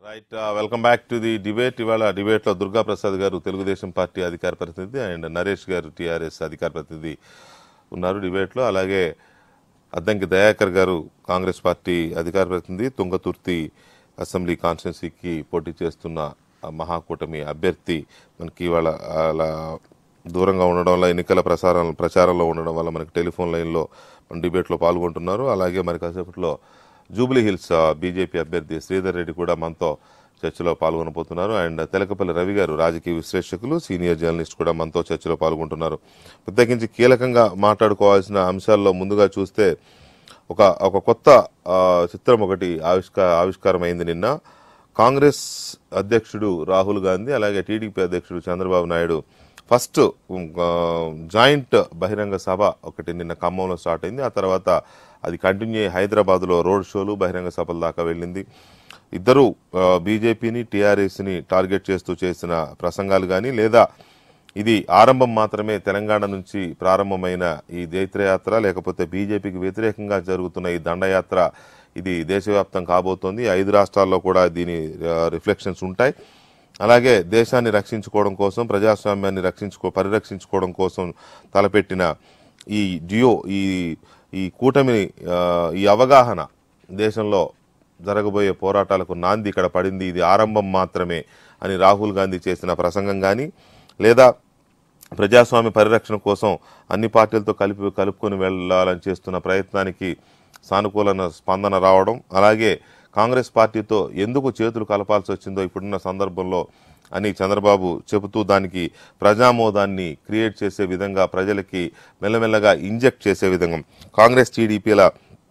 Right welcome back to the debate ఇవాళ debate లో దుర్గా ప్రసాద్ గారు తెలుగుదేశం పార్టీ అధికార ప్రతినిధి అండ్ నరేష్ గారు టిఆర్ఎస్ అధికార ప్రతినిధి ఉన్నారు డిబేట్ లో అలాగే అద్దంకి దయాకర్ గారు కాంగ్రెస్ పార్టీ అధికార ప్రతినిధి తుంగతుర్తి అసెంబ్లీ కాన్స్టిట్యున్సీకి పోటీ చేస్తున్న ఆ మహాకూటమి అభ్యర్థి మనకి ఇవాళ అలా దూరంగా ఉండడం వల్ల ఎన్నికల ప్రసారం ప్రచారంలో ఉండడం వల్ల మనకి టెలిఫోన్ లైన్లో మన డిబేట్లో పాల్గొంటున్నారు అలాగే మరి కాసేపట్లో జూబ్లీ హిల్స్ ఆ, బీజేపీ అభ్యర్థి శ్రీధర్ రెడ్డి కూడా మనతో చర్చలో పాల్గొనబోతున్నారు అండ్ తెలకపల్లి రవి గారు రాజకీయ విశ్లేషకులు సీనియర్ జర్నలిస్ట్ కూడా మనతో చర్చలో పాల్గొంటున్నారు ప్రత్యేకించి కీలకంగా మాట్లాడుకోవాల్సిన అంశాల్లో ముందుగా చూస్తే ఒక ఒక కొత్త ఆ, చిత్రం ఒకటి ఆవిష్క ఆవిష్కారమైంది నిన్న కాంగ్రెస్ అధ్యక్షుడు రాహుల్ గాంధీ అలాగే టీడీపీ అధ్యక్షుడు చంద్రబాబు నాయుడు ఫస్ట్ ఉమ్, ఆ, జాయింట్ బహిరంగ సభ ఒకటి నిన్న ఖమ్మంలో స్టార్ట్ అయింది ఆ తర్వాత అది కంటిన్యూ అయ్యి హైదరాబాద్లో రోడ్ షోలు బహిరంగ సభల దాకా వెళ్ళింది ఇద్దరు బీజేపీని టీఆర్ఎస్ని టార్గెట్ చేస్తూ చేసిన ప్రసంగాలు కానీ లేదా ఇది ఆరంభం మాత్రమే తెలంగాణ నుంచి ప్రారంభమైన ఈ జైత్రయాత్ర లేకపోతే బీజేపీకి వ్యతిరేకంగా జరుగుతున్న ఈ దండయాత్ర ఇది దేశవ్యాప్తం కాబోతోంది ఐదు రాష్ట్రాల్లో కూడా దీని రిఫ్లెక్షన్స్ ఉంటాయి అలాగే దేశాన్ని రక్షించుకోవడం కోసం ప్రజాస్వామ్యాన్ని రక్షించుకో పరిరక్షించుకోవడం కోసం తలపెట్టిన ఈ జియో ఈ ఈ కూటమిని ఆ, ఈ అవగాహన దేశంలో జరగబోయే పోరాటాలకు నాంది ఇక్కడ పడింది ఇది ఆరంభం మాత్రమే అని రాహుల్ గాంధీ చేసిన ప్రసంగం కానీ లేదా ప్రజాస్వామ్య పరిరక్షణ కోసం అన్ని పార్టీలతో కలిపి కలుపుకొని వెళ్ళాలని చేస్తున్న ప్రయత్నానికి సానుకూల స్పందన రావడం అలాగే కాంగ్రెస్ పార్టీతో ఎందుకు చేతులు కలపాల్సి వచ్చిందో ఇప్పుడున్న సందర్భంలో అని చంద్రబాబు చెబుతూ దానికి ప్రజామోదాన్ని క్రియేట్ చేసే విధంగా ప్రజలకి మెల్లమెల్లగా ఇంజెక్ట్ చేసే విధంగా కాంగ్రెస్ టీడీపీల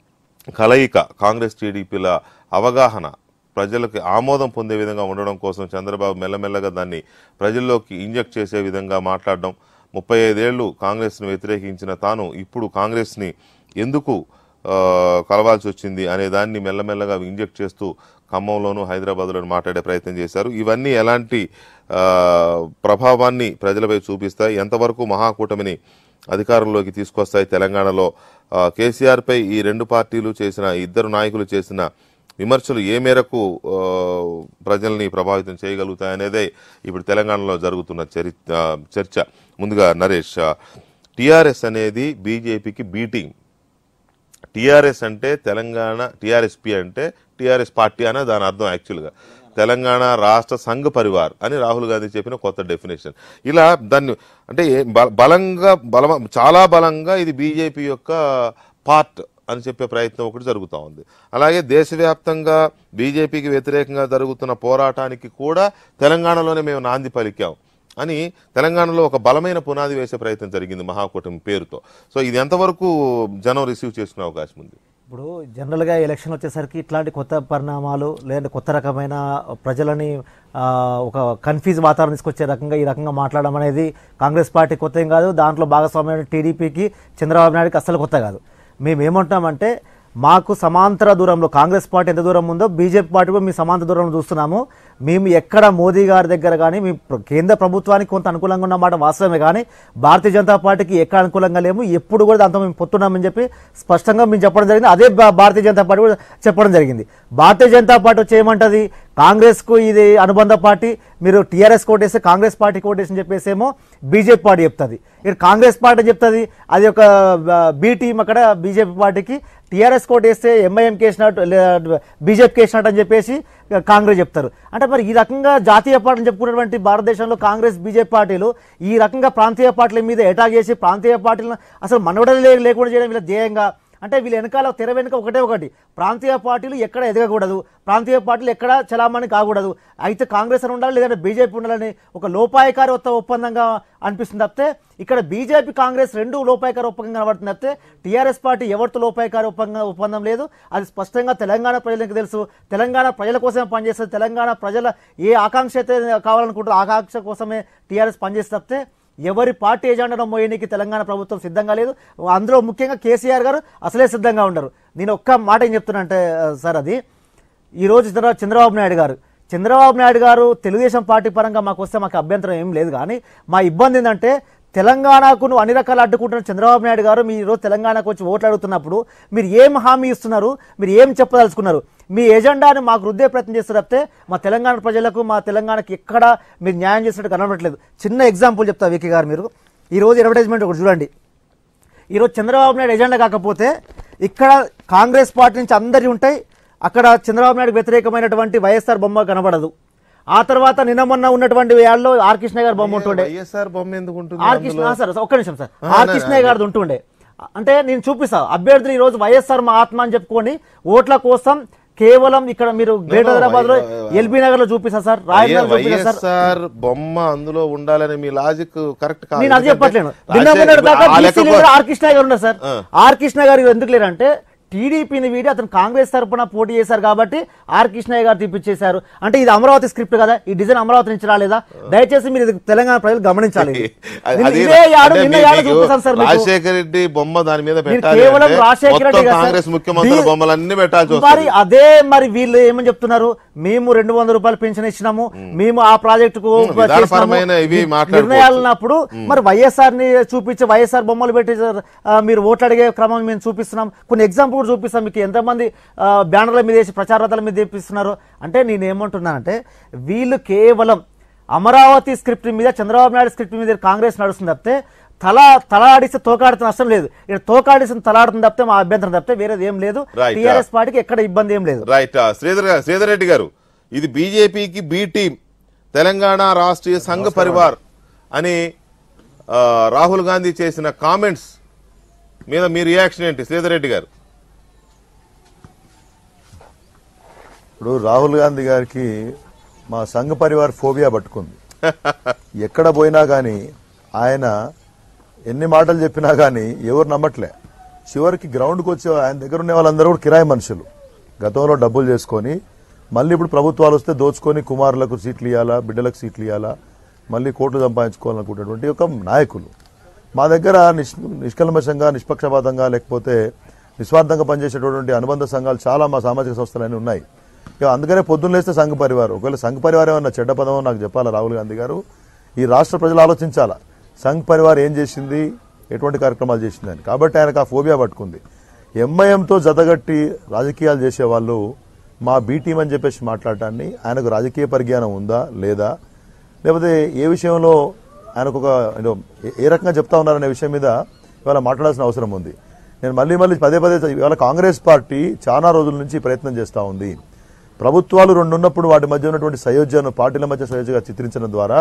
కలయిక కాంగ్రెస్ టీడీపీల అవగాహన ప్రజలకు ఆమోదం పొందే విధంగా ఉండడం కోసం చంద్రబాబు మెల్లమెల్లగా దాన్ని ప్రజల్లోకి ఇంజెక్ట్ చేసే విధంగా మాట్లాడడం ముప్పై ఐదేళ్లు కాంగ్రెస్ను వ్యతిరేకించిన తాను ఇప్పుడు కాంగ్రెస్ని ఎందుకు ఆ, కలవాల్సి వచ్చింది అనే దాన్ని మెల్లమెల్లగా ఇంజెక్ట్ చేస్తూ ఖమ్మంలోను హైదరాబాద్లోను మాట్లాడే ప్రయత్నం చేశారు ఇవన్నీ ఎలాంటి ఆ, ప్రభావాన్ని ప్రజలపై చూపిస్తాయి ఎంతవరకు మహాకూటమిని అధికారంలోకి తీసుకొస్తాయి తెలంగాణలో ఆ, కేసీఆర్ పై ఈ రెండు పార్టీలు చేసిన ఈ ఇద్దరు నాయకులు చేసిన విమర్శలు ఏ మేరకు ఆ, ప్రజల్ని ప్రభావితం చేయగలుగుతాయనేదే ఇప్పుడు తెలంగాణలో జరుగుతున్న చరి ఆ, చర్చ ముందుగా నరేష్ టిఆర్ఎస్ అనేది బీజేపీకి బీటింగ్ టిఆర్ఎస్ అంటే తెలంగాణ టిఆర్ఎస్పి అంటే టిఆర్ఎస్ పార్టీ అనే దాని అర్థం యాక్చువల్గా తెలంగాణ రాష్ట్ర సంఘ పరివార్ అని రాహుల్ గాంధీ చెప్పిన కొత్త డెఫినేషన్ ఇలా దాన్ని అంటే ఏ- బల- బలంగా బల చాలా బలంగా ఇది బీజేపీ యొక్క పార్ట్ అని చెప్పే ప్రయత్నం ఒకటి జరుగుతూ ఉంది అలాగే దేశవ్యాప్తంగా బీజేపీకి వ్యతిరేకంగా జరుగుతున్న పోరాటానికి కూడా తెలంగాణలోనే మేము నాంది పలికాం అని తెలంగాణలో ఒక బలమైన పునాది వేసే ప్రయత్నం జరిగింది మహాకూటమి పేరుతో సో ఇది ఎంతవరకు జనం రిసీవ్ చేసుకునే అవకాశం ఉంది ఇప్పుడు జనరల్గా ఎలక్షన్ వచ్చేసరికి ఇట్లాంటి కొత్త పరిణామాలు లేదంటే కొత్త రకమైన ప్రజలని ఆ, ఒక కన్ఫ్యూజ్ వాతావరణం తీసుకొచ్చే రకంగా ఈ రకంగా మాట్లాడడం అనేది కాంగ్రెస్ పార్టీ కొత్త ఏం కాదు దాంట్లో భాగస్వామ్యం టీడీపీకి చంద్రబాబు నాయుడుకి అస్సలు కొత్త కాదు మేము ఏమంటామంటే మాకు సమాంతర దూరంలో కాంగ్రెస్ పార్టీ ఎంత దూరం ఉందో బీజేపీ పార్టీ కూడా మీ సమాంతర దూరంలో చూస్తున్నాము మేము ఎక్కడ మోదీ గారి దగ్గర కానీ మీ ప్ర- కేంద్ర ప్రభుత్వానికి కొంత అనుకూలంగా ఉన్నమాట వాస్తవమే కానీ భారతీయ జనతా పార్టీకి ఎక్కడ అనుకూలంగా లేము ఎప్పుడు కూడా దాంతో మేము పొత్తున్నామని చెప్పి స్పష్టంగా మేము చెప్పడం జరిగింది అదే భా- భారతీయ జనతా పార్టీ కూడా చెప్పడం జరిగింది భారతీయ జనతా పార్టీ వచ్చి ఏమంటది కాంగ్రెస్కు ఇది అనుబంధ పార్టీ మీరు టీఆర్ఎస్ కోటేస్తే కాంగ్రెస్ పార్టీ కోటేసి అని చెప్పేసేమో బీజేపీ పార్టీ చెప్తుంది ఇక్కడ కాంగ్రెస్ పార్టీ చెప్తుంది అది ఒక బి టీం అక్కడ బీజేపీ పార్టీకి టీఆర్ఎస్ కోట్ వేస్తే ఎంఐఎంకి వేసినట్టు బీజేపీకి వేసినట్టు అని చెప్పేసి కాంగ్రెస్ చెప్తారు అంటే మరి ఈ రకంగా జాతీయ పార్టీలు చెప్పుకున్నటువంటి భారతదేశంలో కాంగ్రెస్ బీజేపీ పార్టీలు ఈ రకంగా ప్రాంతీయ పార్టీల మీద అటాక్ చేసి ప్రాంతీయ పార్టీలను అసలు మనవడలు లే- లేకుండా చేయడం వీళ్ళ ధ్యేయంగా అంటే వీళ్ళ వెనకాల తెర వెనుక ఒకటే ఒకటి ప్రాంతీయ పార్టీలు ఎక్కడ ఎదగకూడదు ప్రాంతీయ పార్టీలు ఎక్కడ చలామణి కాకూడదు అయితే కాంగ్రెస్ అని ఉండాలి లేదంటే బీజేపీ ఉండాలని ఒక లోపాయకారి ఒత్త ఒప్పందంగా అనిపిస్తుంది తప్పితే ఇక్కడ బీజేపీ కాంగ్రెస్ రెండు లోపాయకారి ఒప్పందం కనబడుతుంది తప్పితే టీఆర్ఎస్ పార్టీ ఎవరితో లోపాయకారి ఒప్పందం ఒప్పందం లేదు అది స్పష్టంగా తెలంగాణ ప్రజలకు తెలుసు తెలంగాణ ప్రజల కోసమే పనిచేస్తుంది తెలంగాణ ప్రజల ఏ ఆకాంక్ష అయితే కావాలనుకుంటారో ఆ ఆకాంక్ష కోసమే టీఆర్ఎస్ పనిచేస్తే తప్పితే ఎవరి పార్టీ ఎజెండాను మోయడానికి తెలంగాణ ప్రభుత్వం సిద్ధంగా లేదు అందులో ముఖ్యంగా కేసీఆర్ గారు అసలే సిద్ధంగా ఉండరు నేను ఒక్క మాట ఏం చెప్తున్నా అంటే ఆ, సార్ అది ఈరోజు చంద్ర చంద్రబాబు నాయుడు గారు చంద్రబాబు నాయుడు గారు తెలుగుదేశం పార్టీ పరంగా మాకు వస్తే మాకు అభ్యంతరం ఏం లేదు కానీ మా ఇబ్బంది ఏంటంటే తెలంగాణకు నువ్వు అన్ని రకాలు అడ్డుకుంటున్న చంద్రబాబు నాయుడు గారు మీరు ఈరోజు తెలంగాణకు వచ్చి ఓట్లు అడుగుతున్నప్పుడు మీరు ఏం హామీ ఇస్తున్నారు మీరు ఏం చెప్పదలుచుకున్నారు మీ ఎజెండాని మాకు రుద్దే ప్రయత్నం చేస్తారు తప్పితే మా తెలంగాణ ప్రజలకు మా తెలంగాణకి ఎక్కడ మీరు న్యాయం చేసినట్టు కనబడట్లేదు చిన్న ఎగ్జాంపుల్ చెప్తా వికి గారు మీరు ఈరోజు అడ్వర్టైజ్మెంట్ ఒకటి చూడండి ఈరోజు చంద్రబాబు నాయుడు ఎజెండా కాకపోతే ఇక్కడ కాంగ్రెస్ పార్టీ నుంచి అందరి ఉంటాయి అక్కడ చంద్రబాబు నాయుడు వ్యతిరేకమైనటువంటి వైఎస్ఆర్ బొమ్మ కనబడదు ఆ తర్వాత నిన్న మొన్న ఉన్నటువంటి వేయాల్లో ఆర్ కృష్ణ గారి బొమ్మ ఉంటుండే వైఎస్ఆర్ బొమ్మ ఎందుకు ఉంటుంది ఆర్ కృష్ణ అందులో? ఆ, సార్ ఒక్క నిమిషం సార్ ఆర్ కృష్ణయ్య గారిది ఉంటుండే అంటే నేను చూపిస్తా అభ్యర్థులు ఈ రోజు వైఎస్ఆర్ మా ఆత్మ అని చెప్పుకొని ఓట్ల కోసం కేవలం ఇక్కడ మీరు గ్రేటర్ హైదరాబాద్ లో ఎల్బీ నగర్ లో చూపిస్తా సార్ అయ్యా, రాయల్ చూపిస్తా సార్ వైఎస్ఆర్ బొమ్మ అందులో ఉండాలని మీ లాజిక్ కరెక్ట్ కాదు నేను అది ఎందుకంటే చెప్పట్లేను రాజశేఖర్- నిన్న మొన్నటి దాకా ఆ BC లెక్క లీడర్ ఆర్ కృష్ణ గారు ఉన్నారు సార్ ఆ. ఆర్ కృష్ణ గారు ఎందుకు లేరంటే టీడీపీని వీడి అతను కాంగ్రెస్ తరపున పోటీ చేశారు కాబట్టి ఆర్ కృష్ణయ్య గారు తీపిచ్చేశారు అంటే ఇది అమరావతి స్క్రిప్ట్ కదా ఈ డిజైన్ అమరావతి నుంచి రాలేదా దయచేసి మీరు ఇది తెలంగాణ ప్రజలు గమనించాలి అది- నిన్న అది- ఇదే యాడు అంటే నిన్న మీ- యాడు మీకు చూపిస్తాను సార్ మీకు. రాజశేఖర్ రెడ్డి బొమ్మ దాని మీద మీరు పెట్టాలి కేవలం అంటే రాజశేఖర రెడ్డి మొత్తం కదా సార్. కాంగ్రెస్ ముఖ్యమంత్రుల దీ- బొమ్మలన్నీ పెట్టాల్సి మరి వస్తుంది అదే మరి వీళ్ళు ఏమని చెప్తున్నారు మేము రెండు వందల రూపాయలు పెన్షన్ ఇచ్చినాము మేము ఆ ప్రాజెక్టుకు ఉమ్, విధానపరమైన ఇవి మాట్లాడుకోవచ్చు. నిర్ణయాలు ఉన్నప్పుడు మరి వైఎస్ఆర్ ని చూపించి వైఎస్ఆర్ బొమ్మలు పెట్టి ఆ, మీరు ఓట్లు అడిగే క్రమం మేము చూపిస్తున్నాం కొన్ని ఎగ్జాంపుల్ కూడా చూపిస్తాం మీకు ఎంతమంది ఆ, బ్యానర్ల మీద వేసి ప్రచార రథాల మీద తెప్పిస్తున్నారు అంటే నేను ఏమంటున్నానంటే వీళ్ళు కేవలం అమరావతి స్క్రిప్ట్ మీద చంద్రబాబు నాయుడు స్క్రిప్ట్ మీద కాంగ్రెస్ నడుస్తుంది తప్పితే తల తలాడిస్తే తోకాడుతున్న నష్టం లేదు ఇక్కడ తోకాడిస్తే తలాడుతుంది తప్పితే మా అభ్యంతరం తప్పితే వేరేది ఏం లేదు Right. టీఆర్ఎస్ పార్టీకి ఎక్కడ ఇబ్బంది ఏం లేదు రైట్ శ్రీధర్ గారు శ్రీధర్ రెడ్డి గారు ఇది బీజేపీకి బి టీం తెలంగాణ రాష్ట్రీయ సంఘ పరివార్ అని ఆ, రాహుల్ గాంధీ చేసిన కామెంట్స్ మీద మీ రియాక్షన్ ఏంటి శ్రీధర్ రెడ్డి గారు ఇప్పుడు రాహుల్ గాంధీ గారికి మా సంఘ పరివార్ ఫోబియా పట్టుకుంది ఎక్కడ పోయినా కానీ ఆయన ఎన్ని మాటలు చెప్పినా కానీ ఎవరు నమ్మట్లే చివరికి గ్రౌండ్కి వచ్చే ఆయన దగ్గర ఉన్న వాళ్ళందరూ కూడా కిరాయి మనుషులు గతంలో డబ్బులు చేసుకొని మళ్ళీ ఇప్పుడు ప్రభుత్వాలు వస్తే దోచుకొని కుమారులకు సీట్లు ఇవ్వాలా బిడ్డలకు సీట్లు ఇవ్వాలా మళ్ళీ కోట్లు సంపాదించుకోవాలనుకునేటువంటి ఒక నాయకులు మా దగ్గర నిష్ నిష్కల్మషంగా నిష్పక్షపాతంగా లేకపోతే నిస్వార్థంగా పనిచేసేటటువంటి అనుబంధ సంఘాలు చాలా మా సామాజిక సంస్థలన్నీ ఉన్నాయి ఇక అందుకనే పొద్దున్న లేస్తే సంఘ పరివారం ఒకవేళ సంఘ పరివారం ఏమన్నా చెడ్డ పదమో నాకు చెప్పాలా రాహుల్ గాంధీ గారు ఈ రాష్ట్ర ప్రజలు ఆలోచించాలా సంఘ్ పరివార్ ఏం చేసింది ఎటువంటి కార్యక్రమాలు చేసిందని కాబట్టి ఆయనకు ఆ ఫోబియా పట్టుకుంది ఎంఐఎంతో జతగట్టి రాజకీయాలు చేసేవాళ్ళు మా బీ టీం అని చెప్పేసి మాట్లాడటాన్ని ఆయనకు రాజకీయ పరిజ్ఞానం ఉందా లేదా లేకపోతే ఏ విషయంలో ఆయనకు ఒక ఏదో ఏ- ఏ రకంగా చెప్తా ఉన్నారనే విషయం మీద ఇవాళ మాట్లాడాల్సిన అవసరం ఉంది నేను మళ్ళీ మళ్ళీ పదే పదే ఇవాళ కాంగ్రెస్ పార్టీ చాలా రోజుల నుంచి ప్రయత్నం చేస్తూ ఉంది ప్రభుత్వాలు రెండు ఉన్నప్పుడు వాటి మధ్య ఉన్నటువంటి సయోధ్యను పార్టీల మధ్య సయోధ్యగా చిత్రించడం ద్వారా